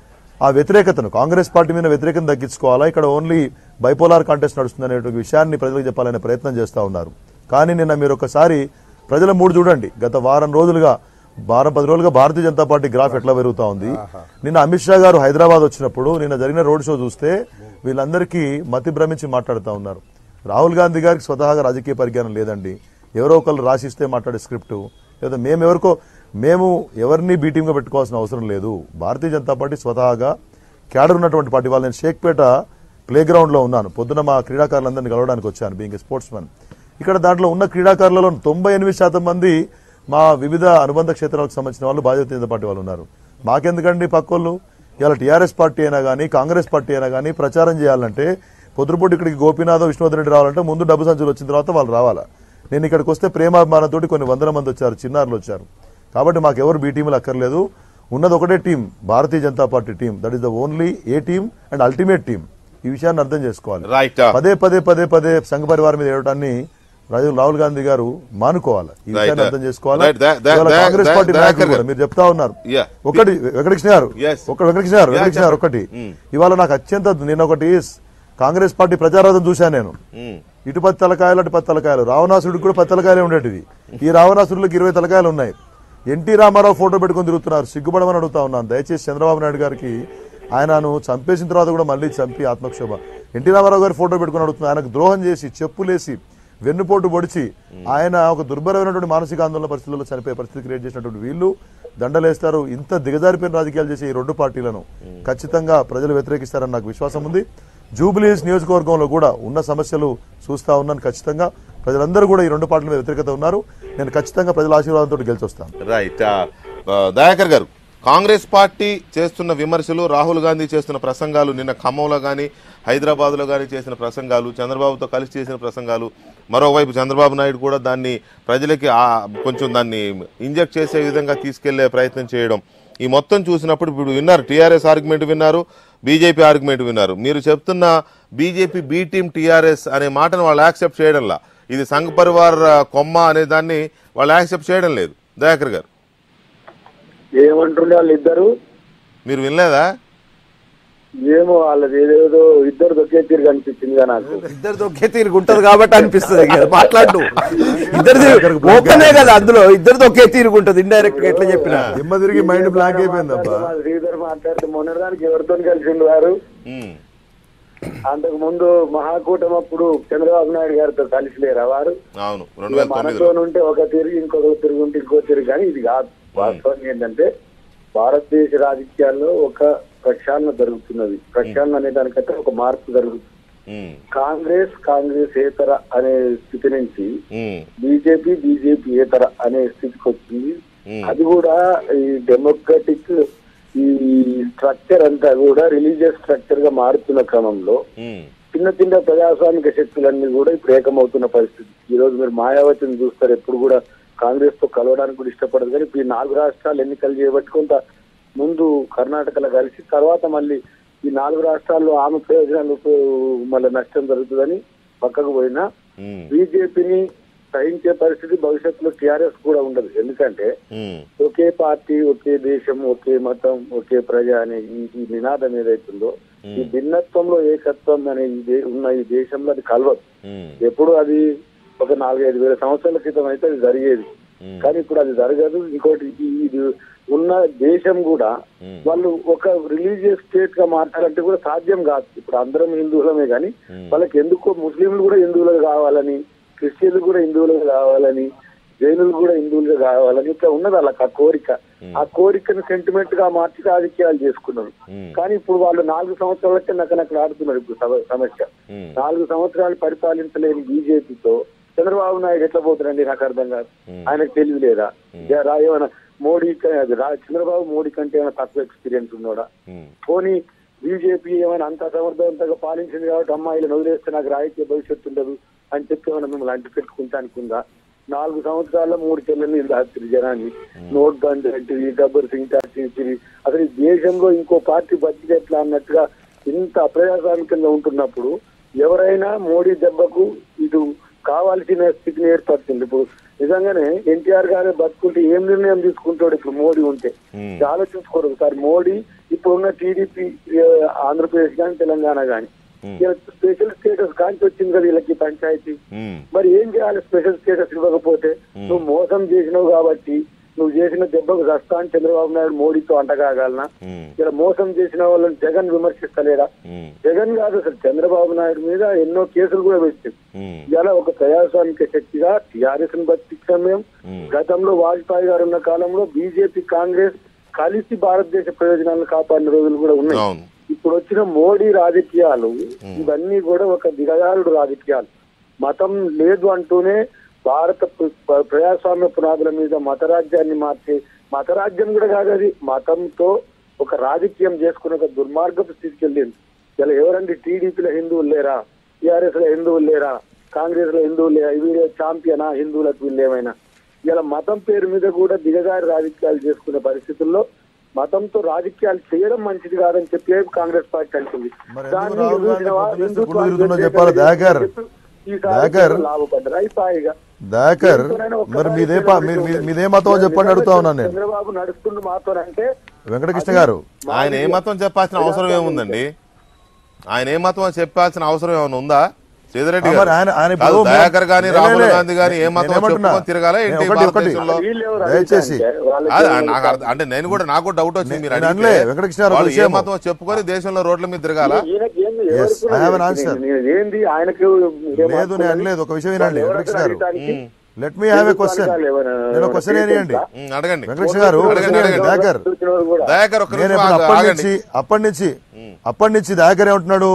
ఆ వ్యతిరేకతను కాంగ్రెస్ పార్టీ మీద వ్యతిరేకత తగ్గించుకోవాలా ఇక్కడ ఓన్లీ బైపోలార్ కాంటెస్ట్ నడుస్తుంది అనే విషయాన్ని ప్రజలకు చెప్పాలనే ప్రయత్నం చేస్తూ ఉన్నారు కానీ నిన్న మీరు ఒకసారి ప్రజల మూడు చూడండి గత వారం రోజులుగా వారం పది రోజులుగా భారతీయ జనతా పార్టీ గ్రాఫ్ ఎట్లా పెరుగుతా ఉంది నిన్న అమిత్ షా గారు హైదరాబాద్ వచ్చినప్పుడు నిన్న జరిగిన రోడ్ షో చూస్తే వీళ్ళందరికీ మతి భ్రమించి మాట్లాడుతూ ఉన్నారు రాహుల్ గాంధీ గారికి స్వతహాగా రాజకీయ పరిజ్ఞానం లేదండి ఎవరో ఒకళ్ళు రాసిస్తే మాట్లాడే స్క్రిప్టు లేదా మేము ఎవరికో మేము ఎవరిని బీటీంగా పెట్టుకోవాల్సిన అవసరం లేదు భారతీయ జనతా పార్టీ స్వతహాగా క్యాడర్ ఉన్నటువంటి పార్టీ వాళ్ళు నేను షేక్పేట ప్లే గ్రౌండ్ లో ఉన్నాను పొద్దున మా క్రీడాకారులందరినీ కలవడానికి వచ్చాను బీయింగ్ స్పోర్ట్స్ మ్యాన్ ఇక్కడ దాంట్లో ఉన్న క్రీడాకారులలో తొంభై ఎనిమిది శాతం మంది మా వివిధ అనుబంధ క్షేత్రాలకు సంబంధించిన వాళ్ళు భారతీయ జనతా పార్టీ వాళ్ళు ఉన్నారు మాకెందుకండి పక్కోళ్ళు ఇవాళ టీఆర్ఎస్ పార్టీ అయినా కానీ కాంగ్రెస్ పార్టీ అయినా కానీ ప్రచారం చేయాలంటే పొద్దుపూట ఇక్కడికి గోపీనాథ్ విష్ణువర్ధన్ రెడ్డి రావాలంటే ముందు డబ్బు సంచులు వచ్చిన తర్వాత వాళ్ళు రావాలా నేను ఇక్కడికి వస్తే ప్రేమాభిమానంతోటి కొన్ని వందల మంది వచ్చారు చిన్నారులు వచ్చారు కాబట్టి మాకు ఎవరు బీ టీంలు అక్కర్లేదు ఉన్నది ఒకటే team Bharatiya Janata party team that is the only A team and ultimate team ఈ విషయాన్ని అర్థం చేసుకోవాలి రైట్ పదే పదే పదే పదే సంఘ పరివారం మీద ఏడటాన్ని రాజు రాహుల్ గాంధీ గారు మానుకోవాలి ఈ విషయాన్ని Right. అర్థం చేసుకోవాలి Right. That- that- ఇవాళ that- Congress that- party that- నాయకులు that- కూడా మీరు చెప్తా ఉన్నారు Yeah. ఒకటి వెంకటకృష్ణ గారు Yes. ఒక వెంకటకృష్ణ గారు Yeah, వెంకటకృష్ణ గారు ఒకటి Mm. ఇవాళ నాకు అత్యంత నేను ఒకటి కాంగ్రెస్ పార్టీ ప్రచారార్థం చూశాను నేను ఇటు పది తలకాయలు అటు పది తలకాయలు రావణాసుడికి కూడా పది తలకాయలే ఉండేటివి ఈ రావణాసురులకు ఇరవై తలకాయలు ఉన్నాయి ఎన్టీ రామారావు ఫోటో పెట్టుకొని తిరుగుతున్నారు సిగ్గుపడమని అడుగుతా ఉన్నాను దయచేసి చంద్రబాబు నాయుడు గారికి ఆయనను చంపేసిన తర్వాత కూడా మళ్ళీ చంపి ఆత్మక్షోభ ఎన్టీ రామారావు గారి ఫోటో పెట్టుకుని అడుగుతున్నారు ఆయనకు ద్రోహం చేసి చెప్పులేసి వెన్నుపోటు పొడిచి ఆయన ఒక దుర్భరమైనటువంటి మానసిక ఆందోళన పరిస్థితుల్లో చనిపోయే పరిస్థితి క్రియేట్ చేసినటువంటి వీళ్ళు దండలేస్తారు ఇంత దిగజారిపోయిన రాజకీయాలు చేసే ఈ రెండు పార్టీలను ఖచ్చితంగా ప్రజలు వ్యతిరేకిస్తారని నాకు విశ్వాసం ఉంది జూబ్లీస్ నియోజకవర్గంలో కూడా ఉన్న సమస్యలు చూస్తా ఉన్నాను ఖచ్చితంగా ప్రజలందరూ కూడా ఈ రెండు పార్టీల మీద వ్యతిరేకత ఉన్నారు నేను ఖచ్చితంగా ప్రజల ఆశీర్వాదంతో గెలిచొస్తాను రైట్ దయాకర్ గారు కాంగ్రెస్ పార్టీ చేస్తున్న విమర్శలు రాహుల్ గాంధీ చేస్తున్న ప్రసంగాలు నిన్న ఖమ్మంలో కానీ హైదరాబాద్లో కానీ చేసిన ప్రసంగాలు చంద్రబాబుతో కలిసి చేసిన ప్రసంగాలు మరోవైపు చంద్రబాబు నాయుడు కూడా దాన్ని ప్రజలకి ఆ- కొంచెం దాన్ని ఇంజెక్ట్ చేసే విధంగా తీసుకెళ్లే ప్రయత్నం చేయడం ఈ మొత్తం చూసినప్పుడు ఇప్పుడు విన్నారు టీఆర్ఎస్ ఆర్గ్యుమెంట్ విన్నారు బీజేపీ ఆర్గ్యుమెంట్ విన్నారు మీరు చెప్తున్న బీజేపీ బీ టీమ్ టీఆర్ఎస్ అనే మాటను వాళ్ళు యాక్సెప్ట్ చేయడంలా ఇది సంఘ్ పరివార్ ఆ, కొమ్మ అనే దాన్ని వాళ్ళు యాక్సెప్ట్ చేయడం లేదు దయాకర్ గారు ఏమంటుండే వాళ్ళు ఇద్దరు మీరు వినలేదా ఏమో వాళ్ళది ఏదేదో ఇద్దరు దొక్కే తీరు కనిపించిందిగా నాకు ఇద్దరితో ఒకే తీరుగా ఉంటది కాబట్టి అనిపిస్తుంది కదా మాట్లాడు ఇద్దరిది ఓపెనే కదా అందులో ఇద్దరితో ఒకే తీరుగా ఉంటది ఇండైరెక్ట్ గా ఎట్లా చెప్పినా దిమ్మ తిరిగి మైండ్ బ్లాంక్ అయిపోయింది అబ్బా మా శ్రీధర్ మాట్లాడితే మొన్నదానికి ఎవరితో కలిసిండు వారు ఉమ్, అంతకు ముందు మహాకూటమి అప్పుడు చంద్రబాబు నాయుడు గారితో కలిసి లేరా వారు అవును రెండు ఇక వేల మనతో తొమ్మిదిలో ఉంటే ఒక తిరిగి ఇంకొక తిరిగి ఉంటే ఇంకో తిరిగి కానీ ఇది కాదు వాస్తవం ఏంటంటే భారతదేశ రాజకీయాల్లో ఒక ప్రక్షాళన జరుగుతున్నది ప్రక్షాళన అనే దానికంటే ఒక మార్పు జరుగుతుంది ఉమ్, కాంగ్రెస్ కాంగ్రెస్ ఏతర అనే స్థితి నుంచి ఉమ్, బీజేపీ బీజేపీ ఏతర అనే స్థితికి వచ్చింది Hmm. అది కూడా ఈ డెమోక్రటిక్ ఈ స్ట్రక్చర్ అంతా కూడా రిలీజియస్ స్ట్రక్చర్ గా మారుతున్న క్రమంలో ఉమ్, చిన్న చిన్న ప్రజాస్వామిక శక్తులన్నీ కూడా ఇప్పుడు ఏకమవుతున్న పరిస్థితి ఈ రోజు మీరు మాయావతిని చూస్తారు ఎప్పుడు కూడా కాంగ్రెస్ తో కలవడానికి కూడా ఇష్టపడదు కానీ ఇప్పుడు ఈ నాలుగు రాష్ట్రాలు ఎన్నికలు చేయబట్టుకుంటా ముందు కర్ణాటకలో కలిసి తర్వాత మళ్ళీ ఈ నాలుగు రాష్ట్రాల్లో ఆమె ప్రయోజనాలకు మళ్ళీ నష్టం జరుగుతుందని పక్కకు పోయినా ఉమ్, బీజేపీని సహించే పరిస్థితి భవిష్యత్తులో టీఆర్ఎస్ కూడా ఉండదు ఎందుకంటే ఉమ్, ఒకే పార్టీ ఒకే దేశం ఒకే మతం ఒకే ప్రజ అనే ఈ- ఈ నినాదం ఏదైతుందో ఈ భిన్నత్వంలో ఏకత్వం అనే ఈ దే- ఉన్న ఈ దేశంలో అది కలవదు ఉమ్, ఎప్పుడు అది ఒక నాలుగైదు వేల సంవత్సరాల క్రితం అయితే అది జరిగేది Hmm. కానీ ఇప్పుడు అది జరగదు ఇంకోటి ఈ- ఇది ఉన్న దేశం కూడా Hmm. వాళ్ళు ఒక రిలీజియస్ స్టేట్ గా మార్చాలంటే కూడా సాధ్యం కాదు ఇప్పుడు అందరం హిందువులమే కానీ Hmm. వాళ్ళకి ఎందుకో ముస్లింలు కూడా హిందువులుగా కావాలని క్రిస్టియన్లు కూడా హిందువులుగా కావాలని జైనులు కూడా హిందువులుగా కావాలని ఇట్లా ఉన్నది వాళ్ళకి ఆ కోరిక ఆ కోరికను సెంటిమెంట్ గా మార్చి రాజకీయాలు చేసుకున్నారు Hmm. కానీ ఇప్పుడు వాళ్ళు నాలుగు సంవత్సరాలకే నక్కనక్కడ ఆడుతున్నారు ఇప్పుడు సమ- సమస్య Hmm. నాలుగు సంవత్సరాలు పరిపాలించలేని బీజేపీతో చంద్రబాబు నాయుడు ఎట్లా పోతున్నారండి నాకు అర్థం కాదు ఆయనకు తెలివి లేదా జ- రా- ఏమైనా మోడీ క- అది రా- చంద్రబాబు మోడీ కంటే ఏమైనా తక్కువ ఎక్స్పీరియన్స్ ఉన్నాడా ఉమ్, పోనీ బీజేపీ ఏమైనా అంత సమర్థవంతంగా పాలించింది కాబట్టి అమ్మాయిలను వదిలేస్తే నాకు రాజకీయ భవిష్యత్తు ఉండదు అని చెప్పి ఏమైనా మిమ్మల్ని అంటి పెట్టుకుంటా అనుకుందా నాలుగు సంవత్సరాల్లో మూడు చెల్లెలు ఇలా హత్య జనాన్ని నోట్ బంద్ అంటే గబ్బర్ సింగ్ టాక్సీ ఇచ్చింది అసలు ఈ దేశంలో ఇంకో పార్టీ బతికి ఎట్లా అన్నట్టుగా ఇంత అప్రజాస్వామికంగా ఉంటున్నప్పుడు ఎవరైనా మోడీ దెబ్బకు ఇటు కావాల్సిన స్థితిని ఏర్పడుతుంది ఇప్పుడు నిజంగానే ఎన్టీఆర్ గారే బతుకుంటే ఏం నిర్ణయం తీసుకుంటాడు ఇప్పుడు మోడీ ఉంటే Hmm. ఇది ఆలోచించుకోరు ఒకసారి మోడీ ఇప్పుడున్న టీడీపీ ఆంధ్రప్రదేశ్ కానీ తెలంగాణ కానీ Hmm. స్పెషల్ స్టేటస్ కాంచి వచ్చింది కదా వీళ్ళకి పంచాయతీ ఉమ్, మరి ఏం చేయాలి స్పెషల్ స్టేటస్ ఇవ్వకపోతే నువ్వు మోసం చేసినావు కాబట్టి నువ్వు చేసిన దెబ్బకు చస్తా అని చంద్రబాబు నాయుడు మోడీతో అంటకాగలనా ఉమ్, ఇలా మోసం చేసిన వాళ్ళని జగన్ విమర్శిస్తలేడా ఉమ్, జగన్ కాదు అసలు చంద్రబాబు నాయుడు మీద ఎన్నో కేసులు కూడా పెట్టింది ఉమ్, ఇలా ఒక ప్రజాస్వామిక శక్తిగా టిఆర్ఎస్ ని బతికించాం మేము Hmm. గతంలో వాజ్పేయి గారు ఉన్న కాలంలో బీజేపీ కాంగ్రెస్ కలిసి భారతదేశ ప్రయోజనాలను కాపాడిన రోజులు కూడా ఉన్నాయి అవును ఇప్పుడు వచ్చిన మోడీ రాజకీయాలు ఇవన్నీ కూడా ఒక దిగజారుడు రాజకీయాలు మతం లేదు అంటూనే భారత ప్ర- ప్ర- ప్రజాస్వామ్య పునాదుల మీద మతరాజ్యాన్ని మార్చి మతరాజ్యం కూడా కాదు అది మతంతో ఒక రాజకీయం చేసుకుని ఒక దుర్మార్గపు స్థితికి వెళ్ళింది ఇలా ఎవరండి టీడీపీలో హిందువులు లేరా టీఆర్ఎస్ లో హిందువులు లేరా కాంగ్రెస్ లో హిందువులు లేరా వీళ్ళు ఛాంపియనా హిందువులకు వీళ్ళు ఏమైనా ఇలా మతం పేరు మీద కూడా దిగజారి రాజకీయాలు చేసుకునే పరిస్థితుల్లో మతంతో రాజకీయాలు చేయడం మంచిది కాదని చెప్పి కాంగ్రెస్ పార్టీ అంటుంది మరి దాన్ని ఎందుకు రాహుల్ గాంధీ చూసినవా? పొద్దున్నే హిందుత్వానికి గుళ్ళు తిరుగుతుందో వ్యతిరేకంగా చెప్పాలి, దయాకర్. చెప్పి ఈసారి దయాకర్. లాభపడ్డారు అయిపోయిగా దాకర్ మరి మీదే పా- మీరు మీ- మీదే మతం చెప్పండి అడుగుతా ఉన్నాను నేను చంద్రబాబు నడుస్తుండు మాతో అంటే వెంకటకృష్ణ గారు ఆయన ఏ మతం చెప్పాల్సిన అవసరం ఏముందండి ఆయన ఏ మతం అని చెప్పాల్సిన అవసరం ఏమైనా ఉందా శ్రీధరెడ్డి ఆ, గారు మరి ఆయన- ఆయన కాదు, ఇప్పుడు దయాకర్ గాని లే, రాహుల్ లే, గాంధీ గాని ఏ మతం నేనేమంటున్నా? చెప్పుకొని తిరగాలా ఏంటి నేను ఒకటి- ఒకటి. భారతదేశంలో వీళ్ళెవరు దయచేసి. అంటే వాళ్ళకి అది ఏమైనా నాకు అర్థం- అంటే నేను కూడా నాకు డౌట్ వచ్చింది మీరు నేను అడిగితే అనలే, వెంకటకృష్ణ గారు ఒక వాళ్ళు ఏ విషయం. మతం చెప్పుకొని దేశంలో రోడ్ల మీద తిరగాల ఈయనకి ఏంది? Yes, ఎవరికి కూడా I have an లేదు. answer. నేను- నేను ఏంది ఆయనకు లేదు నేను అనలేదు ఒక విషయం వినండి వెంకటకృష్ణ గారు లెట్ మీ హ్యావ్ ఏ ఎందుకు క్వశ్చన్ అడగాలి ఎవరైనా? నేను క్వశ్చన్ ఏనియండి తెలుసా? ఉమ్, అడగండి వెంకటకృష్ణ గారు అడగండి, అడగండి. దాకర్ చూసినవాడు కూడా. దయాకర్ ఒక్క నేను నిమిషం ఇప్పుడు ఆగ- అప్పటి ఆగండి నుంచి అప్పటి నుంచి అప్పటి నుంచి దాకర్ ఏమంటున్నాడు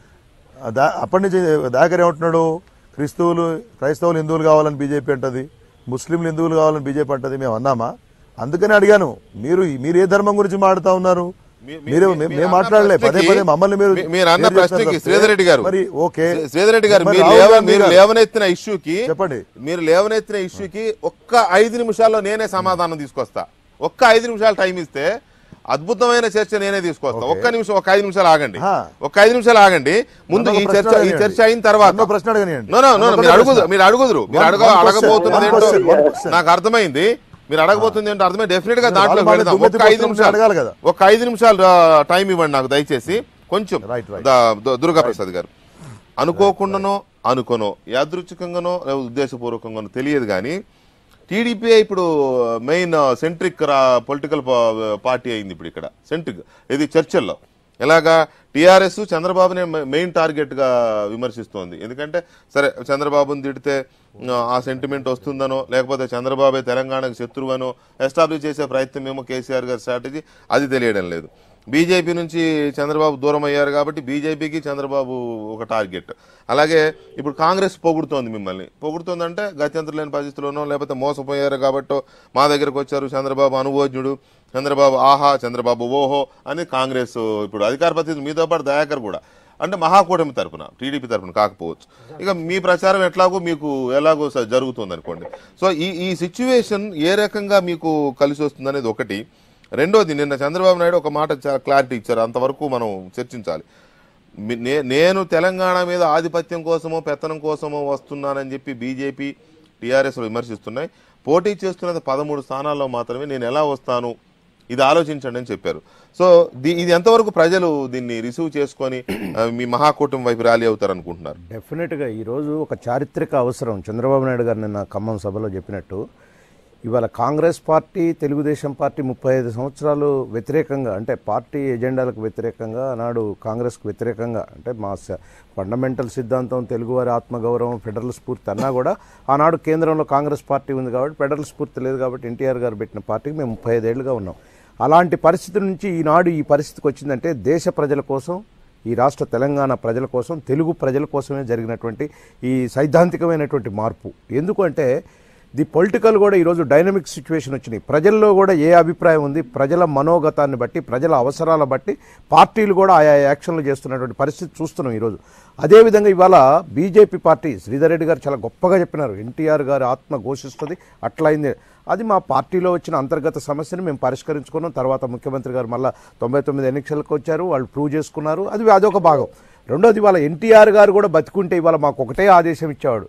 ఆ దా- అప్పటి నుంచి దాకర్ ఏమంటున్నాడు క్రిస్తువులు క్రైస్తవులు హిందువులు కావాలని బీజేపీ అంటది ముస్లింలు హిందువులు కావాలని బీజేపీ అంటది మేము అన్నామా అందుకని అడిగాను మీరు మీరు ఏ ధర్మం గురించి మాట్లాడుతా ఉన్నారు మీ- మీ- మీరు మీ- మేము మీరు అన్న మాట్లాడలే పదే ప్రశ్నకి- పదే మమ్మల్ని మీరు మీ- మీరు అన్న ఏం చేస్తారు ప్రశ్నకి తప్పితే, శ్రీధర్ రెడ్డి గారు మరి ఓకే శ్రీ- శ్రీధర్ రెడ్డి గారు మరి మీరు రాహుల్ లేవ- గాంధీ మీరు గారు. లేవనెత్తిన ఇష్యూకి చెప్పండి. మీరు లేవనెత్తిన ఇష్యూకి ఒక్క ఐదు నిమిషాల్లో నేనే సమాధానం తీసుకొస్తా ఒక్క ఐదు నిమిషాలు టైం ఇస్తే అద్భుతమైన చర్చ నేనే తీసుకొస్తా ఒక్క నిమిషం ఒక ఐదు నిమిషాలు ఆగండి హా. ఒక ఐదు నిమిషాలు ఆగండి ముందు నన్ను ఈ ఒక ప్రశ్న చర్చ ఈ అడగనియండి. చర్చ అయిన తర్వాత నన్ను ప్రశ్న అడగనియండి. నో నో నో నన్ను మీరు ఒక అడుగుదు ప్రశ్న. మీరు అడుగుదురు మీరు One- అడగ one question, అడగబోతున్నది one ఏంటో question, one question. నాకు అర్థమైంది మీరు అడగబోతుంది ఏంటో అర్థమై డెఫినెట్ గా దాంట్లో వాళ్ళు వెళదాం దుమ్మెత్తి ఒక్క ఐదు పోస్తున్నప్పుడు నిమిషాలు అడగాలి కదా. ఒక ఐదు నిమిషాలు టైం ఇవ్వండి నాకు దయచేసి కొంచెం Right, right. ద- దు- దుర్గా ప్రసాద్ గారు అనుకోకుండానో అనుకోనో యాదృచ్ఛికంగానో లేదా ఉద్దేశపూర్వకంగానో తెలియదు కానీ టీడీపీ ఇప్పుడు మెయిన్ సెంట్రిక్ పొలిటికల్ పార్టీ అయింది ఇప్పుడు ఇక్కడ సెంట్రిక్ ఇది చర్చల్లో ఎలాగా టీఆర్ఎస్ చంద్రబాబునే మెయిన్ టార్గెట్ గా విమర్శిస్తోంది ఎందుకంటే సరే చంద్రబాబుని తిడితే ఆ, ఆ సెంటిమెంట్ వస్తుందనో లేకపోతే చంద్రబాబే తెలంగాణకు శత్రువనో ఎస్టాబ్లిష్ చేసే ప్రయత్నం ఏమో కేసీఆర్ గారి స్ట్రాటజీ అది తెలియడం లేదు బీజేపీ నుంచి చంద్రబాబు దూరం అయ్యారు కాబట్టి బీజేపీకి చంద్రబాబు ఒక టార్గెట్ అలాగే ఇప్పుడు కాంగ్రెస్ పొగుడుతోంది మిమ్మల్ని పొగుడుతోందంటే గత్యంతరం లేని పరిస్థితుల్లోనో లేకపోతే మోసపోయారు కాబట్టో మా దగ్గరకు వచ్చారు చంద్రబాబు అనుభవజ్ఞుడు చంద్రబాబు ఆహా చంద్రబాబు ఓహో అని కాంగ్రెస్ ఇప్పుడు అధికార ప్రతినిధి మీతో పాటు దయాకర్ కూడా అంటే మహాకూటమి తరపున టీడీపీ తరపున కాకపోవచ్చు ఇక మీ ప్రచారం ఎట్లాగో మీకు ఎలాగో స- జరుగుతుంది అనుకోండి సో ఈ ఈ సిచ్యువేషన్ ఏ రకంగా మీకు కలిసి వస్తుంది అనేది ఒకటి రెండోది నిన్న చంద్రబాబు నాయుడు ఒక మాట చాలా క్లారిటీ ఇచ్చారు అంతవరకు మనం చర్చించాలి మీ- నే- నేను తెలంగాణ మీద ఆధిపత్యం కోసమో పెత్తనం కోసమో వస్తున్నానని చెప్పి బీజేపీ టీఆర్ఎస్ విమర్శిస్తున్నాయి పోటీ చేస్తున్నది పదమూడు స్థానాల్లో మాత్రమే నేను ఎలా వస్తాను ఇది ఆలోచించండి అని చెప్పారు సో ది- ఇది ఎంతవరకు ప్రజలు దీన్ని రిసీవ్ చేసుకొని ఆ, మీ మహాకూటమి వైపు ర్యాలీ అవుతారు అనుకుంటున్నారు డెఫినెట్గా ఈరోజు ఒక చారిత్రక అవసరం చంద్రబాబు నాయుడు గారు నిన్న ఖమ్మం సభలో చెప్పినట్టు ఇవాళ కాంగ్రెస్ పార్టీ తెలుగుదేశం పార్టీ ముప్పై ఐదు సంవత్సరాలు వ్యతిరేకంగా అంటే పార్టీ ఎజెండాలకు వ్యతిరేకంగా నాడు కాంగ్రెస్కు వ్యతిరేకంగా అంటే మా స- ఫండమెంటల్ సిద్ధాంతం తెలుగువారి ఆత్మగౌరవం ఫెడరల్ స్ఫూర్తి అన్నా కూడా ఆనాడు కేంద్రంలో కాంగ్రెస్ పార్టీ ఉంది కాబట్టి ఫెడరల్ స్ఫూర్తి లేదు కాబట్టి ఎన్టీఆర్ గారు పెట్టిన పార్టీకి మేము ముప్పై ఐదేళ్లుగా ఉన్నాం అలాంటి పరిస్థితి నుంచి ఈనాడు ఈ పరిస్థితికి వచ్చిందంటే దేశ ప్రజల కోసం ఈ రాష్ట్ర తెలంగాణ ప్రజల కోసం తెలుగు ప్రజల కోసమే జరిగినటువంటి ఈ సైద్ధాంతికమైనటువంటి మార్పు ఎందుకంటే ది పొలిటికల్ కూడా ఈరోజు డైనమిక్ సిచ్యువేషన్ వచ్చినాయి ప్రజల్లో కూడా ఏ అభిప్రాయం ఉంది ప్రజల మనోగతాన్ని బట్టి ప్రజల అవసరాల బట్టి పార్టీలు కూడా ఆయా యాక్షన్లు చేస్తున్నటువంటి పరిస్థితి చూస్తున్నాం ఈరోజు అదేవిధంగా ఇవాళ బీజేపీ పార్టీ శ్రీధర్ రెడ్డి గారు చాలా గొప్పగా చెప్పినారు ఎన్టీఆర్ గారి ఆత్మ ఘోషిస్తుంది అట్లయింది అది మా పార్టీలో వచ్చిన అంతర్గత సమస్యను మేము పరిష్కరించుకున్నాం తర్వాత ముఖ్యమంత్రి గారు మళ్ళీ తొంభై తొమ్మిది ఎన్నికలకు వచ్చారు వాళ్ళు ప్రూవ్ చేసుకున్నారు అది అదొక భాగం రెండోది ఇవాళ ఎన్టీఆర్ గారు కూడా బతికుంటే ఇవాళ మాకు ఒకటే ఆదేశం ఇచ్చేవాడు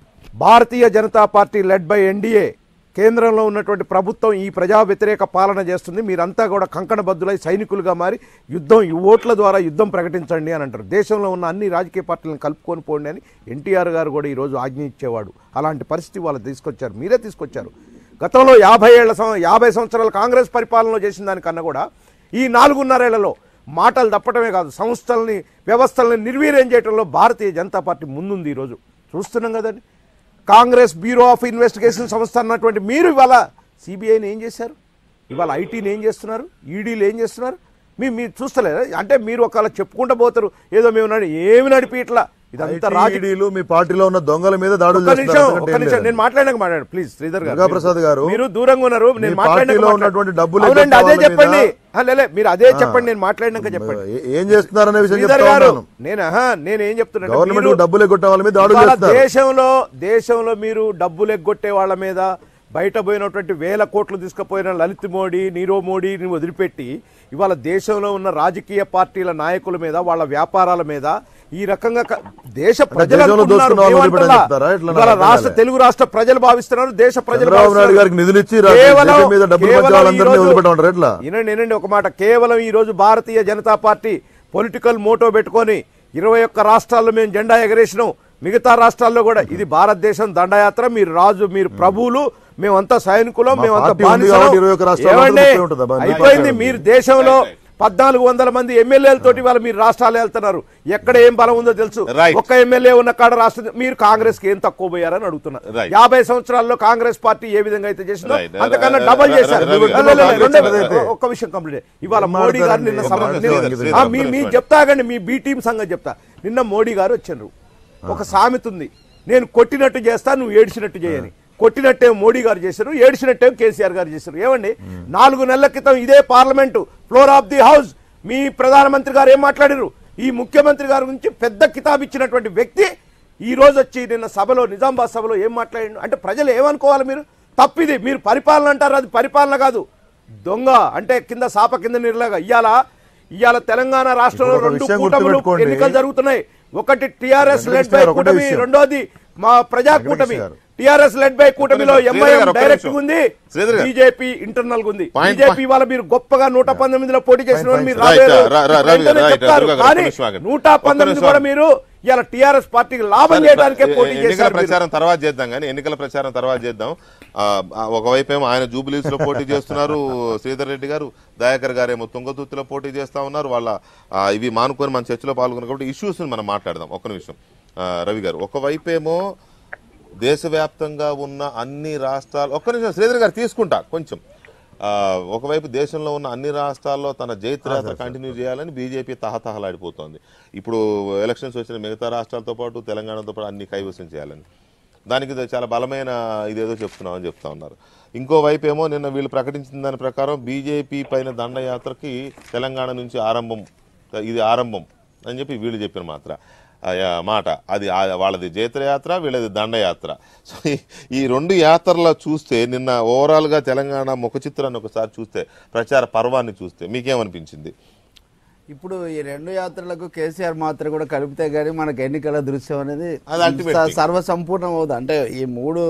Bharatiya Janata party led by NDA కేంద్రంలో ఉన్నటువంటి ప్రభుత్వం ఈ ప్రజా వ్యతిరేక పాలన చేస్తుంది మీరంతా కూడా కంకణబద్దులై సైనికులుగా మారి యుద్ధం ఈ ఓట్ల ద్వారా యుద్ధం ప్రకటించండి అని అంటారు దేశంలో ఉన్న అన్ని రాజకీయ పార్టీలను కలుపుకొని పోండి అని ఎన్టీఆర్ గారు కూడా ఈరోజు ఆజ్ఞ ఇచ్చేవాడు అలాంటి పరిస్థితి వాళ్ళు తీసుకొచ్చారు మీరే తీసుకొచ్చారు గతంలో యాభై ఏళ్ల సం- యాభై సంవత్సరాల కాంగ్రెస్ పరిపాలనలో చేసిన దానికన్నా కూడా ఈ నాలుగున్నరేళ్లలో మాటలు తప్పటమే కాదు సంస్థల్ని వ్యవస్థల్ని నిర్వీర్యం చేయడంలో భారతీయ జనతా పార్టీ ముందుంది ఈరోజు చూస్తున్నాం కదండి కాంగ్రెస్ బ్యూరో ఆఫ్ ఇన్వెస్టిగేషన్ సంస్థ అన్నటువంటి మీరు ఇవాళ సిబిఐని ఏం చేశారు ఇవాళ ఐటీని ఏం చేస్తున్నారు ఈడీలు ఏం చేస్తున్నారు మీ మీరు చూస్తలేరా అంటే మీరు ఒకవేళ చెప్పుకుంటూ పోతారు ఏదో మేము నడి ఏమి నడిపి ఇట్లా ఇదంతా రాజకీయ ఐటీడీలు మీ పార్టీలో ఉన్న దొంగల మీద దాడులు ఒక్క నిమిషం చేస్తున్నారు ఒక్క అంతకంటే ఏం నిమిషం లేదండి. నేను మాట్లాడక మాట్లాడు ప్లీజ్ శ్రీధర్ గారు దుర్గాప్రసాద్ గారు, మీరు దూరంగా ఉన్నారు నేను మీ మాట్లాడినాక పార్టీలో మాట్లాడు. ఉన్నటువంటి డబ్బులు అవునండి ఎగ్గొట్టే అదే వాళ్ళ చెప్పండి మీద- ఆ, లేలే మీరు అదే చెప్పండి నేను మాట్లాడినాక చెప్పండి ఏ- ఏం చేస్తున్నారనే విషయం శ్రీధర్ చెప్తా గారు ఉన్నాను నేను ఆహా, నేను ఏం చెప్తున్నా గవర్నమెంట్ డబ్బులు ఎగ్గొట్టే వాళ్ళ మీద దాడులు ఇవాళ చేస్తున్నారు దేశంలో దేశంలో మీరు డబ్బులు ఎగ్గొట్టే వాళ్ళ మీద బయట పోయినటువంటి వేల కోట్లు తీసుకుపోయిన లలిత్ మోడీ నీరవ్ మోడీని వదిలిపెట్టి ఇవాళ దేశంలో ఉన్న రాజకీయ పార్టీల నాయకుల మీద వాళ్ళ వ్యాపారాల మీద ఈ రకంగా క- దేశ ప్రజలు దేశంలో అనుకుంటున్నారు, దోచుకున్న వాళ్ళని మేమంటలా. వదిలిపెట్టని చెప్తారా? ఎట్లా నాకు ఇవాళ అర్థం రాష్ట్ర కాలే. తెలుగు రాష్ట్ర ప్రజలు భావిస్తున్నారు దేశ ప్రజలు చంద్రబాబు నాయుడు భావిస్తున్నారు. గారికి నిధులు ఇచ్చి రా- కేవలం- దేశం మీద డబ్బులు కేవలం పంచే వాళ్ళందరినీ ఈరోజు- వదిలిపెట్టమంటారు ఎట్లా? వినండి వినండి ఒక మాట కేవలం ఈ రోజు Bharatiya Janata party political motto పెట్టుకొని ఇరవై ఒక్క రాష్ట్రాల్లో మేము జెండా ఎగరేసినాం మిగతా రాష్ట్రాల్లో కూడా ఇది భారతదేశం దండయాత్ర మీరు రాజు మీరు ప్రభువులు మేమంతా సైనికులం మా మేమంతా పార్టీ ఉంది బానిసలం. కాబట్టి ఇరవై ఒక్క రాష్ట్రాల్లో ఏమండి? ముప్పై ఉంటుందా? మీ అయిపోయింది పార్టీ మీరు దేశంలో పద్నాలుగు వందల మంది ఎమ్మెల్యేలతోటి వాళ్ళ మీరు రాష్ట్రాలు వెళ్తున్నారు ఎక్కడ ఏం బలం ఉందో తెలుసు Right. ఒక్క ఎమ్మెల్యే ఉన్న కాడ రాష్ట్ర మీరు కాంగ్రెస్ కి ఏం తక్కువ పోయారని అడుగుతున్నా Right. యాభై సంవత్సరాల్లో కాంగ్రెస్ పార్టీ ఏ విధంగా అయితే చేసిందో Right. అంతకన్నా ర- డబల్ ర- చేశారు రవి గారు, లే, లే, లే, కాంగ్రెస్ రెండే- అయితే. ఒక్క విషయం కంప్లీట్ ఇవాళ ఏం మోడీ గారు నిన్న మాట్లాడతారండి? సభ- ఏం నిన్న- మాట్లాడతారు? ఆ, మీ మీ చెప్తాగండి మీ బి టీం సంగతి చెప్తా నిన్న మోడీ గారు వచ్చారు ఒక సామెత ఉంది నేను కొట్టినట్టు చేస్తా నువ్వు ఏడ్చినట్టు చేయని కొట్టినట్టే మోడీ గారు చేశారు ఏడ్చినట్టే కేసీఆర్ గారు చేశారు ఏమండి నాలుగు నెలల క్రితం ఇదే parliament floor of the house మీ ప్రధానమంత్రి గారు ఏం మాట్లాడారు ఈ ముఖ్యమంత్రి గారి గురించి పెద్ద కితాబ్ ఇచ్చినటువంటి వ్యక్తి ఈ రోజు వచ్చి నిన్న సభలో నిజామాబాద్ సభలో ఏం మాట్లాడిండు అంటే ప్రజలు ఏమనుకోవాలి మీరు తప్పిది మీరు పరిపాలన అంటారు అది పరిపాలన కాదు దొంగ అంటే కింద సాప కింద నిర్లాగా ఇవాళ ఇవాళ తెలంగాణ రాష్ట్రంలో ఇప్పుడు ఒక రెండు విషయం కూటములు గుర్తుపెట్టుకోండి. ఎన్నికలు జరుగుతున్నాయి ఒకటి టిఆర్ఎస్ వెంకటేష్ లెడ్ బై గారు ఒకటే కూటమి విషయం. రెండోది మా ప్రజా కూటమి గారు. టిఆర్ఎస్ లెడ్ బై కూటమిలో నిమిషం. శ్రీధర్ ఎంఐఎం గారు, ఒక్క డైరెక్ట్ నిమిషం. ఉంది శ్రీధర్ గారు. బీజేపీ ఇంటర్నల్ ఉంది Point, బీజేపీ point. వాళ్ళ మీరు గొప్పగా నూట పంతొమ్మిదిలో పోటీ చేసిన వాళ్ళు మీరు Right, రాబోయే రా- రా- రవి గారు, వెంటనే right, చెప్తారు. దుర్గా గారు, కానీ ఒక్క నిమిషం ఆగండి. నూట ఒక్క పంతొమ్మిది నిమిషం కూడా ఆగండి. మీరు ఇలా టిఆర్ఎస్ పార్టీకి లాభం సరే, చేయడానికే ఎ- పోటీ ఎన్నికల చేశారు మీరు. ప్రచారం తర్వాత చేద్దాం కానీ ఎన్నికల ప్రచారం తర్వాత చేద్దాం ఆ, ఆ, ఒకవైపు ఏమో ఆయన జూబిలీస్ లో పోటీ చేస్తున్నారు శ్రీధర్ రెడ్డి గారు దయాకర్ గారు ఏమో తుంగతుర్తిలో పోటీ చేస్తా ఉన్నారు వాళ్ళ ఆ, ఇవి మానుకొని మన చర్చలో పాల్గొన్నారు కాబట్టి ఇష్యూస్ మనం మాట్లాడదాం ఒక్క నిమిషం ఆ, రవి గారు ఒకవైపు ఏమో దేశవ్యాప్తంగా ఉన్న అన్ని రాష్ట్రాలు ఒక్క నిమిషం శ్రీధర్ గారు తీసుకుంటా కొంచెం ఆ, ఒకవైపు దేశంలో ఉన్న అన్ని రాష్ట్రాల్లో తన జైత్రయాత్ర కంటిన్యూ చేయాలని బీజేపీ తహతహలాడిపోతోంది ఇప్పుడు ఎలక్షన్స్ వచ్చిన మిగతా రాష్ట్రాలతో పాటు తెలంగాణతో పాటు అన్ని కైవసం చేయాలని దానికి ఇది చాలా బలమైన ఇదేదో చెప్తున్నామని చెప్తా ఉన్నారు ఇంకోవైపు ఏమో నిన్న వీళ్ళు ప్రకటించిన దాని ప్రకారం బీజేపీ పైన దండయాత్రకి తెలంగాణ నుంచి ఆరంభం ఇది ఆరంభం అని చెప్పి వీళ్ళు చెప్పిన మాత్ర ఆ యా- మాట అది ఆ- వాళ్ళది జైత్రయాత్ర వీళ్ళది దండయాత్ర సో ఈ- ఈ రెండు యాత్రలో చూస్తే నిన్న ఓవరాల్గా తెలంగాణ ముఖ చిత్రాన్ని ఒకసారి చూస్తే ప్రచార పర్వాన్ని చూస్తే మీకేమనిపించింది ఇప్పుడు ఈ రెండు యాత్రలకు కేసీఆర్ మాత్రం కూడా కలిపితే గానీ మనకు ఎన్నికల దృశ్యం అనేది అది ultimate స- thing. సర్వసంపూర్ణం అవుతుంది అంటే ఈ మూడు